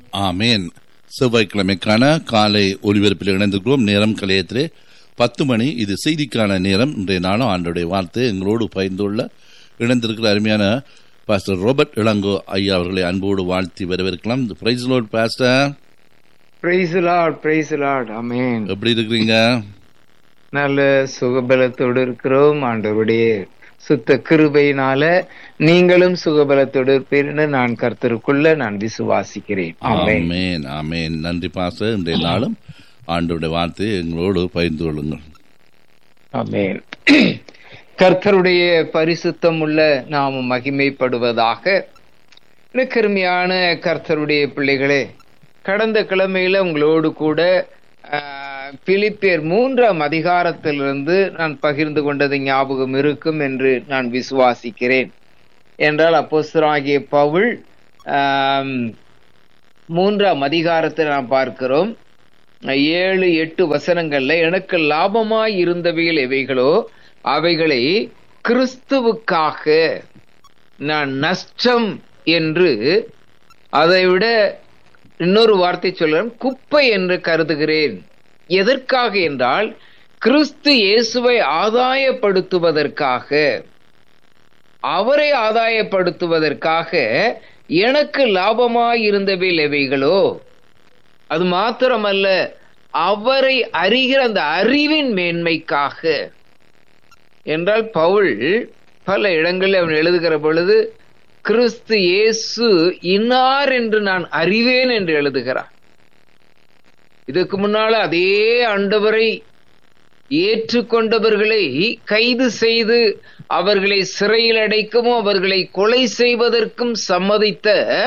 ஆமேன் செவ்வாய்க்கிழமைக்கான காலை ஒலிபரப்பில் இணைந்திருக்கிறோம் நேரம் கலையத்திலே பத்து மணி இது செய்திக்கான நேரம் இன்றைய நாளும் ஆண்டுடைய வார்த்தை எங்களோடு பகிர்ந்துள்ள இணைந்திருக்கிற அருமையான பாஸ்டர் ரோபர்ட் இளங்கோ ஐயா அவர்களை அன்போடு வாழ்த்தி வரவேற்கலாம் praise Lord pastor praise Lord praise Lord amen எப்படி இருக்கிறீங்க நல்ல சுகபலத்தோடு இருக்கிறோம் ஆண்டவருடைய சுத்த கிருபையினால நீங்களும் சுகபலத்தோடு இருப்பீர்னு நான் கர்த்தருக்குள்ள நான் விசுவாசிக்கிறேன் ஆமென் ஆமேன் ஆமேன் நன்றி பாஸ்டர் இன்றைய நாளும் ஆண்டுடைய வார்த்தையை எங்களோடு பகிர்ந்து கொள்ளுங்கள் ஆமென் கர்த்தருடைய பரிசுத்தம் உள்ள நாம மகிமைப்படுவதாக கருமையான கர்த்தருடைய பிள்ளைகளே கடந்த கிழமையில உங்களோடு கூட ஆஹ், பிலிப்பியர் மூன்றாம் அதிகாரத்திலிருந்து நான் பகிர்ந்து கொண்டது ஞாபகம் இருக்கும் என்று நான் விசுவாசிக்கிறேன் என்றால் அப்போஸ்தலனாகிய பவுல் ஆம், மூன்றாம் அதிகாரத்தை நாம் பார்க்கிறோம் ஏழு எட்டு வசனங்கள்ல எனக்கு லாபமாய் இருந்தவைகள் எவைகளோ அவைகளை கிறிஸ்துவுக்காக நான் நஷ்டம் என்று அதை விட இன்னொரு வார்த்தை சொல்கிறேன் குப்பை என்று கருதுகிறேன் எதற்காக என்றால் கிறிஸ்து இயேசுவை ஆதாயப்படுத்துவதற்காக அவரை ஆதாயப்படுத்துவதற்காக எனக்கு லாபமாய் இருந்தவைகள் எவைகளோ அது மாத்திரமல்ல அவரை அறிகிற அந்த அறிவின் மேன்மைக்காக என்றால் பவுல் பல இடங்களில் அவன் எழுதுகிற பொழுது கிறிஸ்து இயேசு இன்னார் என்று நான் அறிவேன் என்று எழுதுகிறான் இதுக்கு முன்னால அதே ஆண்டவரை ஏற்றுக்கொண்டவர்களை கைது செய்து அவர்களை சிறையில் அடைக்கவும் அவர்களை கொலை செய்வதற்கும் சம்மதித்த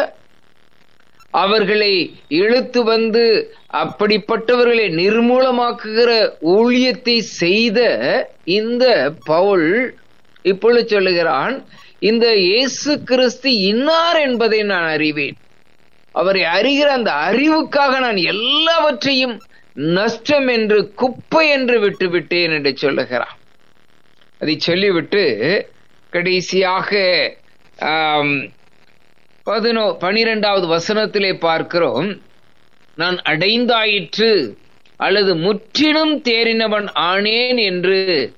அவர்களை இழுத்து வந்து அப்படிப்பட்டவர்களை நிர்மூலமாக்குகிற ஊழியத்தை செய்த இந்த பவுல் இப்பொழுது சொல்லுகிறான் இந்த இயேசு கிறிஸ்து இன்னார் என்பதை நான் அறிவேன் அவரை அறிகிற அந்த அறிவுக்காக நான் எல்லாவற்றையும் நஷ்டம் என்று குப்பை என்று விட்டு விட்டேன் என்று சொல்லுகிறான் அதை சொல்லிவிட்டு கடைசியாக ஆம், பதினோ பனிரெண்டாவது வசனத்திலே பார்க்கிறோம் நான் அடைந்தாயிற்று அல்லது முற்றிலும் தேறினவன் ஆனேன் என்று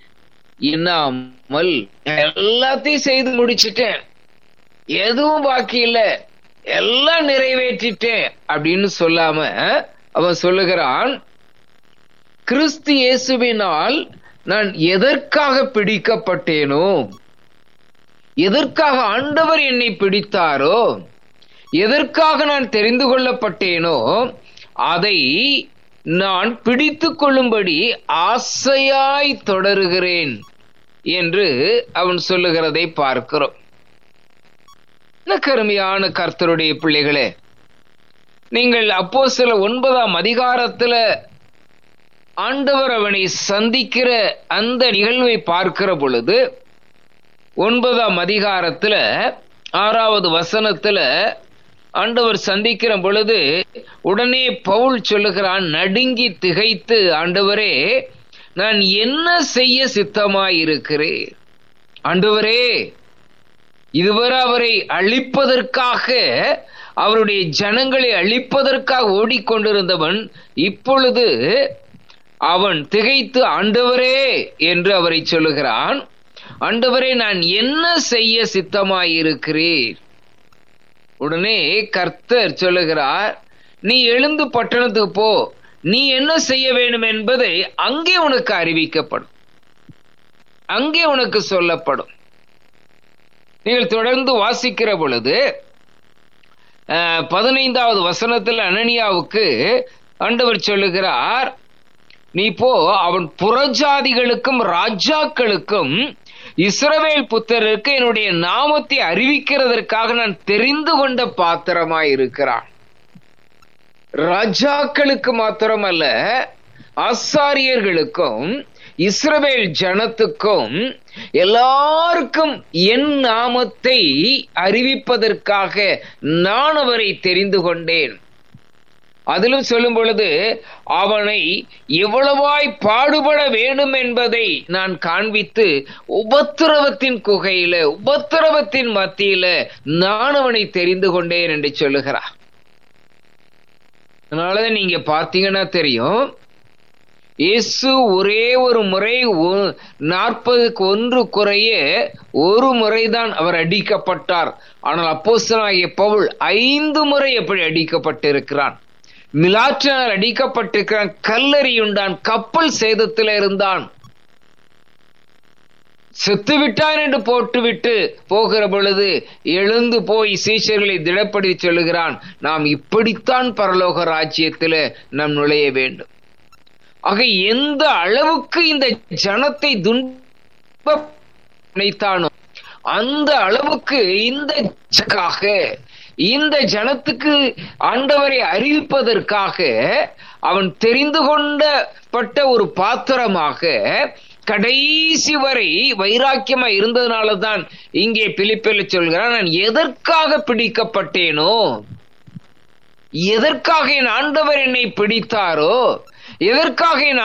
எண்ணாமல் எல்லாத்தையும் செய்து முடிச்சிட்டேன் எதுவும் பாக்கி இல்ல எல்லாம் நிறைவேற்றிட்டேன் அப்படின்னு சொல்லாம அவன் சொல்லுகிறான் கிறிஸ்து இயேசுவினால் நான் எதற்காக பிடிக்கப்பட்டேனோ எதற்காக ஆண்டவர் என்னை பிடித்தாரோ எதற்காக நான் தெரிந்து கொள்ளப்பட்டேனோ அதை நான் பிடித்து கொள்ளும்படி ஆசையாய் தொடருகிறேன் என்று அவன் சொல்லுகிறதை பார்க்கிறோம் என்ன கருமையான கர்த்தருடைய பிள்ளைகளே நீங்கள் அப்போ சில ஒன்பதாம் அதிகாரத்துல ஆண்டவர் அவனை சந்திக்கிற அந்த நிகழ்வை பார்க்கிற பொழுது ஒன்பதாம் அதிகாரத்துல ஆறாவது வசனத்துல ஆண்டவர் சந்திக்கிற பொழுது உடனே பவுல் சொல்லுகிறான் நடுங்கி திகைத்து ஆண்டவரே நான் என்ன செய்ய சித்தமாயிருக்கிறேன் ஆண்டவரே இதுவரை அவரை அழிப்பதற்காக அவருடைய ஜனங்களை அழிப்பதற்காக ஓடிக்கொண்டிருந்தவன் இப்பொழுது அவன் திகைத்து ஆண்டவரே என்று அவரை சொல்லுகிறான் ஆண்டவரே நான் என்ன செய்ய சித்தமாயிருக்கிறேன் உடனே கர்த்தர் சொல்லுகிறார் நீ எழுந்து பட்டணத்துக்கு போ நீ என்ன செய்ய வேண்டும் என்பதை அங்கே உனக்கு அறிவிக்கப்படும் அங்கே உனக்கு சொல்லப்படும் நீங்கள் தொடர்ந்து வாசிக்கிற பொழுது அஹ், பதினைந்தாவது வசனத்தில் அனனியாவுக்கு ஆண்டவர் சொல்லுகிறார் நீ போ அவன் புறஜாதிகளுக்கும் ராஜாக்களுக்கும் இஸ்ரவேல் புத்தருக்கு என்னுடைய நாமத்தை அறிவிக்கிறதற்காக நான் தெரிந்து கொண்ட பாத்திரமாய் இருக்கிறான் ராஜாக்களுக்கு மாத்திரமல்ல ஆசாரியர்களுக்கும் இஸ்ரவேல் ஜனத்துக்கும் எல்லாருக்கும் என் நாமத்தை அறிவிப்பதற்காக நான் அவரை தெரிந்து கொண்டேன் அதிலும் சொல்லும் பொழுது அவனை எவ்வளவாய் பாடுபட வேண்டும் என்பதை நான் காண்பித்து உபத்திரவத்தின் குகையில உபத்திரவத்தின் மத்தியில நான் அவனை தெரிந்து கொண்டேன் என்று சொல்லுகிறார் அதனாலதான் நீங்க பார்த்தீங்கன்னா தெரியும் இயேசு ஒரே ஒரு முறை ஒ- நாற்பதுக்கு ஒன்று குறைய ஒரு முறைதான் அவர் அடிக்கப்பட்டார் ஆனால் அப்போஸ்தலனாகிய பவுல் ஐந்து முறை எப்படி அடிக்கப்பட்டிருக்கிறான் மிலாற்றினால் அடிக்கப்பட்டிருக்கிறான் கல்லறியுண்டான் கப்பல் சேதத்தில் இருந்தான் செத்து விட்டான் என்று போட்டுவிட்டு போகிற பொழுது எழுந்து போய் சீஷர்களை திடப்படுத்தி சொல்லுகிறான் நாம் இப்படித்தான் பரலோக ராஜ்யத்தில் நாம் நுழைய வேண்டும் ஆக எந்த அளவுக்கு இந்த ஜனத்தை துன்ப நினைத்தானோ அந்த அளவுக்கு இந்த ஜனக்காக இந்த ஜனத்துக்கு ஆண்டவரை அறிவிப்பதற்காக அவன் தெரிந்து கொண்டப்பட்ட ஒரு பாத்திரமாக கடைசி வரை வைராக்கியமா இருந்ததுனால தான் இங்கே பிலிப்பில் சொல்கிறான் நான் எதற்காக பிடிக்கப்பட்டேனோ எதற்காக என் ஆண்டவர் என்னை பிடித்தாரோ எதற்காக என்